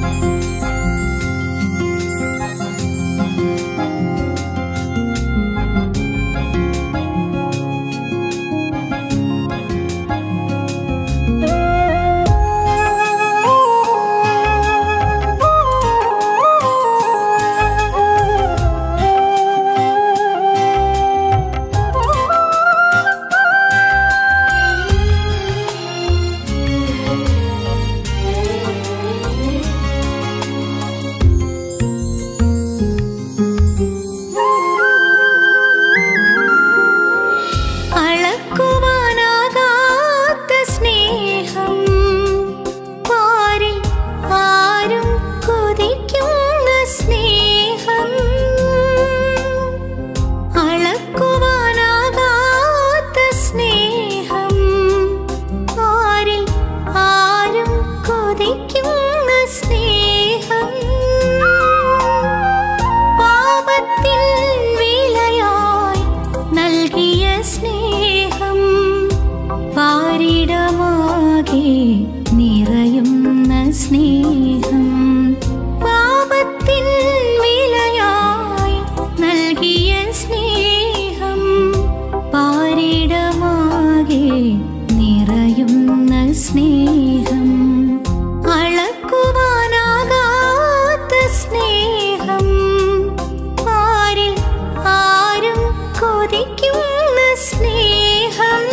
അളക്കുവാനാകാത്ത സ്നേഹം പാരിൽ ആരും കൊതിക്കുന്ന സ്നേഹം അളക്കുവാനാകാത്ത സ്നേഹം പാരിൽ ആരും കൊതിക്കുന്ന സ്നേഹം പാപത്തിൻ വിലയായി നൽകിയ സ്നേഹം പാരിടമാകെ നിറയുന്ന സ്നേഹം പാപത്തിൻ വിലയായി നൽകിയ സ്നേഹം പാരിടമാകെ നിറയുന്ന സ്നേഹം അളക്കുവാനാകാത്ത സ്നേഹം പാരിൽ ആരും കൊതിക്കുന്ന സ്നേഹം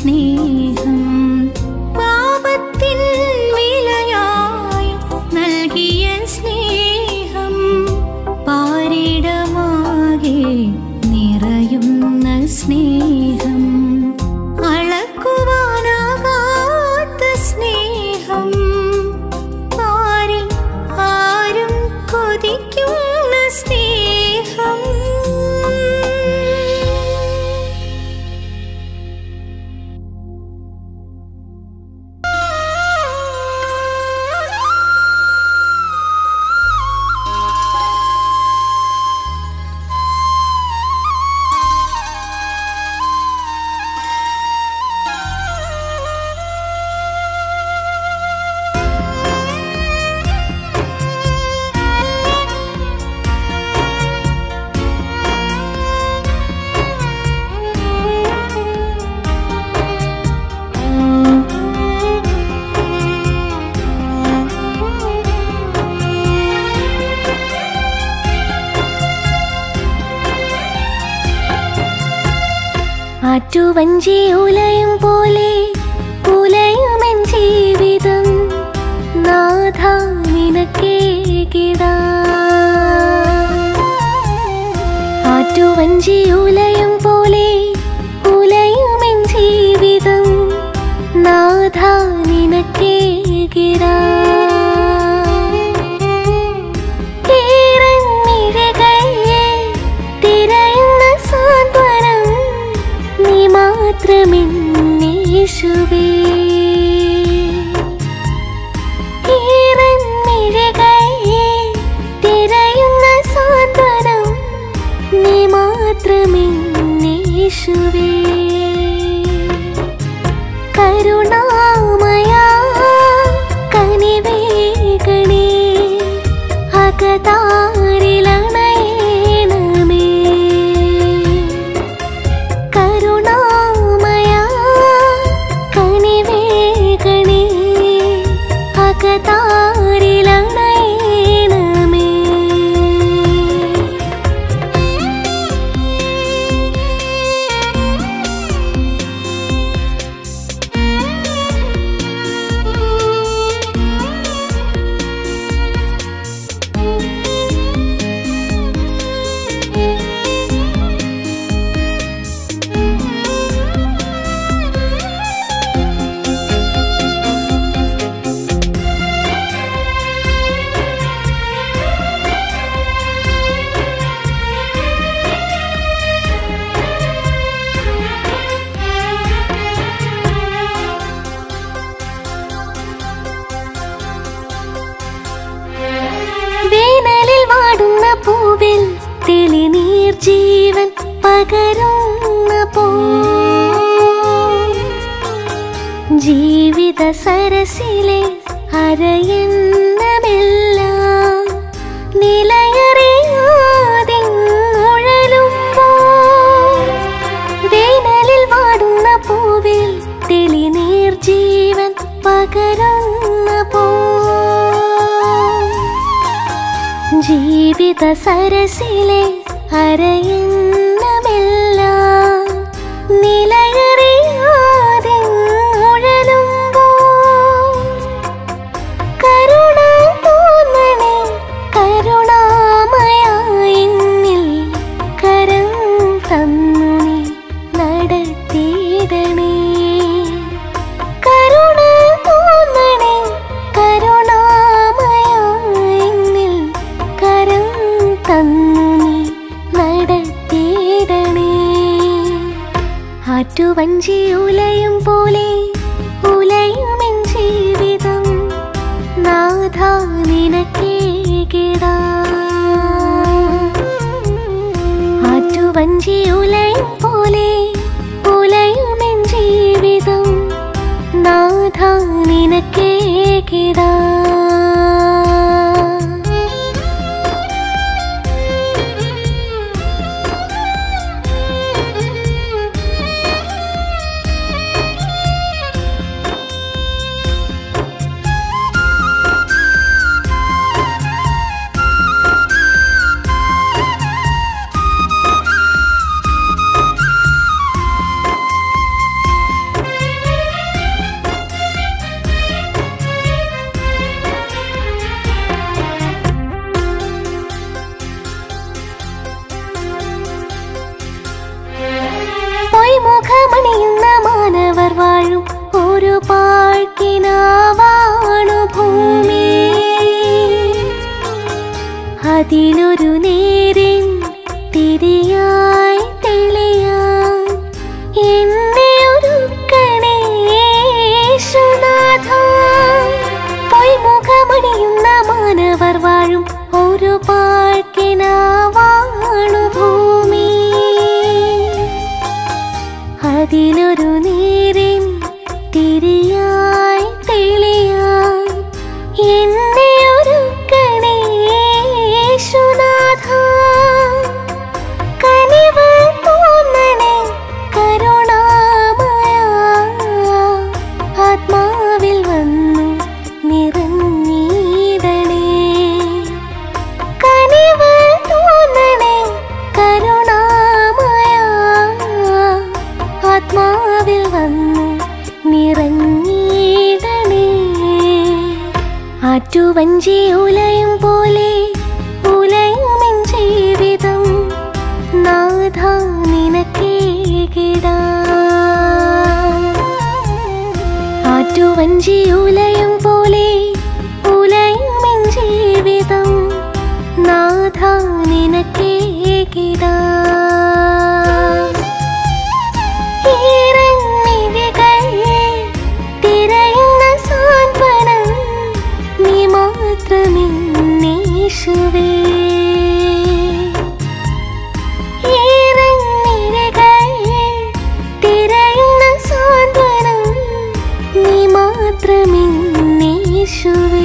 സ്നേഹം പാപത്തിൻ വിലയായി നൽകിയ സ്നേഹം പാരിടമാകെ നിറയുന്ന സ്നേഹം അളക്കുവാനാകാത്ത സ്നേഹം ആരിൽ ആരും കൊതിക്കുന്ന സ്നേഹം ആറ്റുവഞ്ചി ഉലയും പോലെ ഉലയുമെൻ ജീവിതം നാഥ നിനക്കേ കിടാ ആറ്റുവഞ്ചി ഉലയും പോലെ ഉലയുമെൻ ജീവിതം നാഥ നിനക്കേ കിടാ തിരയുന്ന സാന്ത്വനം നീ മാത്രമെന്നേശുവേ തിരയുന്ന സാന്ത്വനം നീ മാത്രമെന്നേശുവേ കരുണാമയാ കനിവേഗണേ അകതാരിലണയണമേ കരുണാമയാ കനിവേഗണേ അകതാരിലണയണമേ വേനലിൽ വാടുന്ന പൂവിൽ തെളിനീർ ജീവൻ പകരുന്ന പോ ജീവിത സരസിലെ അരയെന്നമെല്ലാം നിലയറിയാതെ ഉഴലുമ്പോൾ വേനലിൽ വാടുന്ന പൂവിൽ തെളിനീർ ജീവൻ പകരുന്ന പോ ജീവിത സരസിലെ അരയെന്നമെല്ലാം നിലയറിയാതെ ഉഴലുമ്പോൾ കരുണ തോന്നണേ കരുണാമയായെന്നിൽ കരം തന്നു നീ നടത്തിയിടണേ കരുണ തോന്നണേ കരുണാമയായെന്നിൽ കരം തന്നു നീ നടത്തിയിടണേ ആറ്റുവഞ്ചി ഉലയും പോലെ ഉലയുമെൻ ജീവിതം നാഥ നിനക്കേ കിടാ ആറ്റുവഞ്ചി ഉലയും പോലെ ഉലയുമെൻ ജീവിതം നാഥ നിനക്കേ കിടാ മുഖമണിയുന്ന മാനവർ വാഴും ഒരു പാഴ്ക്കിനാവാണു ഭൂമി അതിലൊരു നേരിൻ തിരിയായി തെളിയാൻ എന്നെ ഒരുക്കണേ യേശുനാഥ പൊയ്മുഖമണിയുന്ന മാനവർ വാഴും ഒരു പാഴ്ക്കിനാവാണു ഭൂമി അതിലൊരു നീരിൻ തിരിയായി തെളിയാൻ എന്നെ ഒരുക്കണേ യേശുനാഥ കനിവ് തോന്നണേ കരുണാമയ ആത്മാവിൽ വന്നു നിറഞ്ഞിടണേ കനിവ് തോന്നണേ കരുണാമയ ആത്മാവിൽ വന്നു നിറഞ്ഞിടണേ ആറ്റുവഞ്ചി ഉലയും പോലെ ഉലയുമെൻ ജീവിതം നാഥ നിനക്കേകിടാ ആറ്റുവഞ്ചി ഉലയും പോലെ ഉലയുമെൻ ജീവിതം നാഥ നിനക്കേകിടാ ഈറൻമിഴികൾ തിരയുന്ന സാന്ത്വനം നീ മാത്രമെന്നേശുവേ ഈറൻമിഴികൾ തിരയുന്ന സാന്ത്വനം നീ മാത്രമെന്നേശുവേ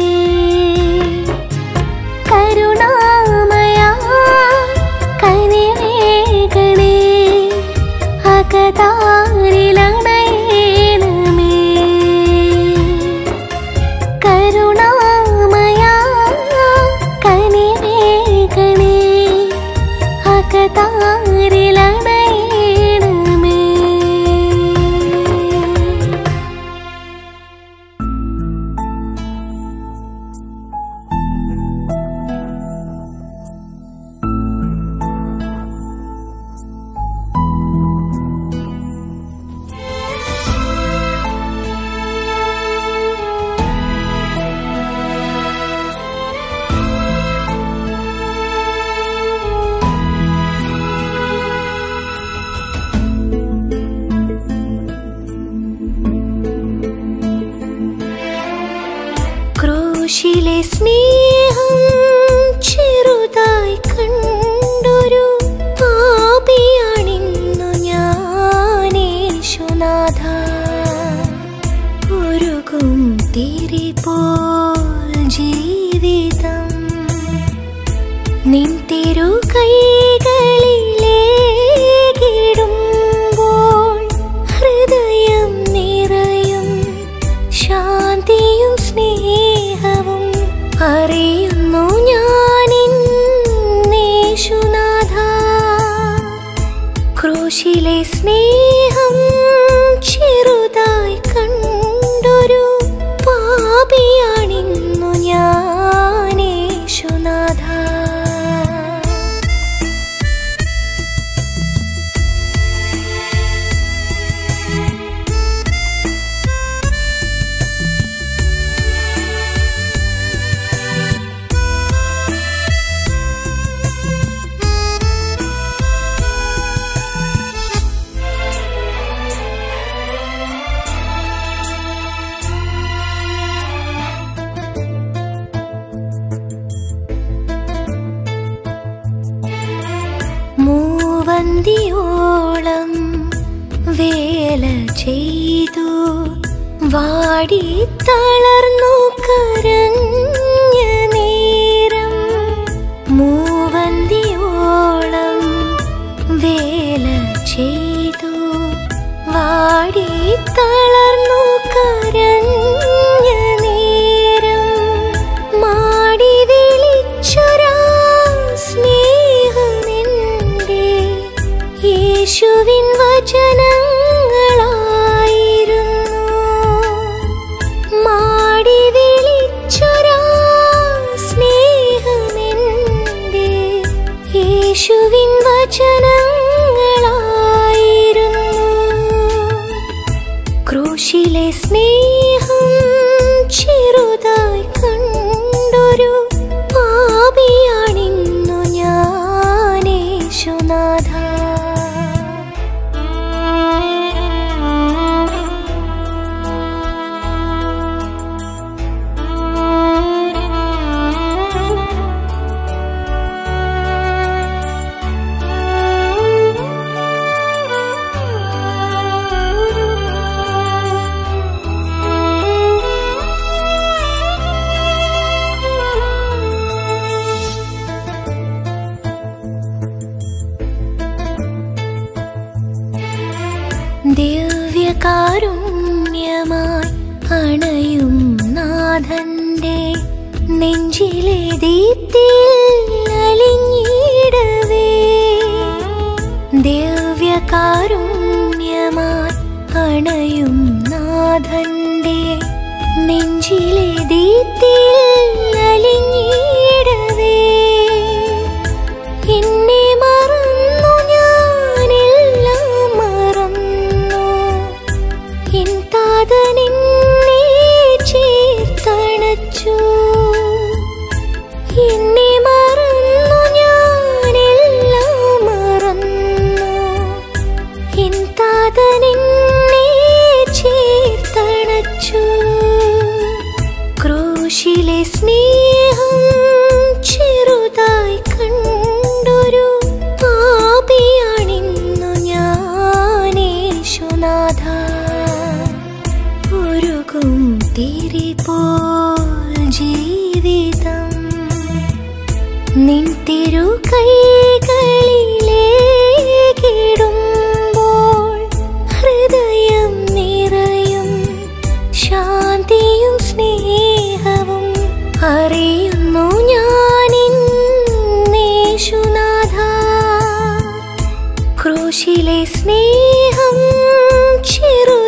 കരുണാമയാ കനിവേഗണേ അകതാരിലണയണമേ കരുണാമയാ കനിവേഗണേ അകതാരിലണയണമേ ക്രൂശിലെ സ്നേഹം ചെറുതായി കണ്ടൊരു പാപിയാണിന്നു ഞാനേശുനാഥ ഉരുകും തിരി പോൽ ജീവിതം നിൻ തിരു കൈകളിലേകിടുമ്പോൾ ഹൃദയം നിറയും ശാന്തിയും സ്നേഹവും അറിയുന്നു ഞാനിന്നേശുനാഥ ക്രൂശിലെ സ്നേഹം ചെറുതായി കണ്ടൊരു പാപിയാണിന്നു ഞാനേശുനാഥ മൂവന്തിയോളം വേല ചെയ്തു വാടി തളർന്നു കരഞ്ഞ നേരം മൂവന്തിയോളം വേല ചെയ്തു വാടി തളർന്നു കരഞ്ഞ നേരം മാടി വിളിച്ചൊരാ സ്നേഹമെന്റെ യേശുവിൻ വചനങ്ങളായിരുന്നു മാടി വിളിച്ചൊരാ സ്നേഹമെന്റെ യേശുവിൻ വചനങ്ങളായിരുന്നു ക്രൂശിലെ സ്നേഹം ചെറുതായി കണ്ടൊരു പാപിയാണിന്നു ഞാനേശുനാഥ ദിവ്യകാരുണ്യമായി അണയും നാഥന്റെ നെഞ്ചിലെ ദീപ്തിയിൽ അലിഞ്ഞിടവേ ദിവ്യകാരുണ്യമായി അണയും നാഥന്റെ നെഞ്ചിലെ ദീപ്തിയിൽ അലിഞ്ഞിടവേ എന്നെ മറന്നു ഞാനെല്ലാം മറന്നു എൻ താതനെന്നെ ചേർത്തണച്ചു എന്നെ മറന്നു ഞാനെല്ലാം മറന്നു എൻ താതനെന്നെ ചേർത്തണച്ചു ക്രൂശിലെ സ്നേഹം ചെറുതായി കണ്ടൊരു പാപിയാണിന്നു ഞാനേശുനാഥ ഉരുകും തിരി പോൽ ജീവിതം നിൻ തിരു കൈകളിലേക്കിടുമ്പോൾ ഹൃദയം നിറയും ശാന്തിയും സ്നേഹവും അറിയുന്നു ഞാനിന്നേശുനാഥ ക്രൂശിലെ സ്നേഹം ചെറു